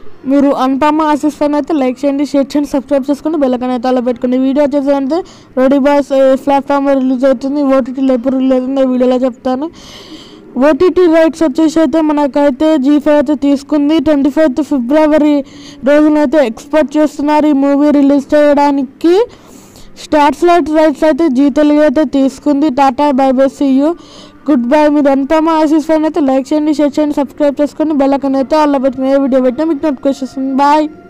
మీరు అనుపమ ఆశిస్తాను అయితే లైక్ చేయండి షేర్ చేయండి సబ్స్క్రైబ్ చేసుకోండి బెల్లకన్ అయితే అలా పెట్టుకోండి వీడియో వచ్చేసి అంటే రోడీ బాస్ ప్లాట్ఫామ్ రిలీజ్ అవుతుంది ఓటీటీలో ఎప్పుడు రిలీజ్ అవుతుంది వీడియోలో చెప్తాను ఓటీటీ రైట్స్ వచ్చేసి అయితే మనకైతే జీ ఫైవ్ అయితే తీసుకుంది ట్వంటీ ఫైవ్త్ ఫిబ్రవరి రోజునైతే ఎక్స్పోర్ట్ చేస్తున్నారు ఈ మూవీ రిలీజ్ చేయడానికి స్టార్ స్లాట్ రైట్స్ అయితే జీ తెలుగు అయితే తీసుకుంది tata bye bye see you good bye మీరు ఎంతమో ఆశిస్తాను అయితే లైక్ చేయండి షేర్ చేయండి సబ్స్క్రైబ్ చేసుకోండి బెల్లకన్ అయితే అలా పెట్టిన ఏ వీడియో పెట్టినా మీకు నోటిఫికేషన్ బాయ్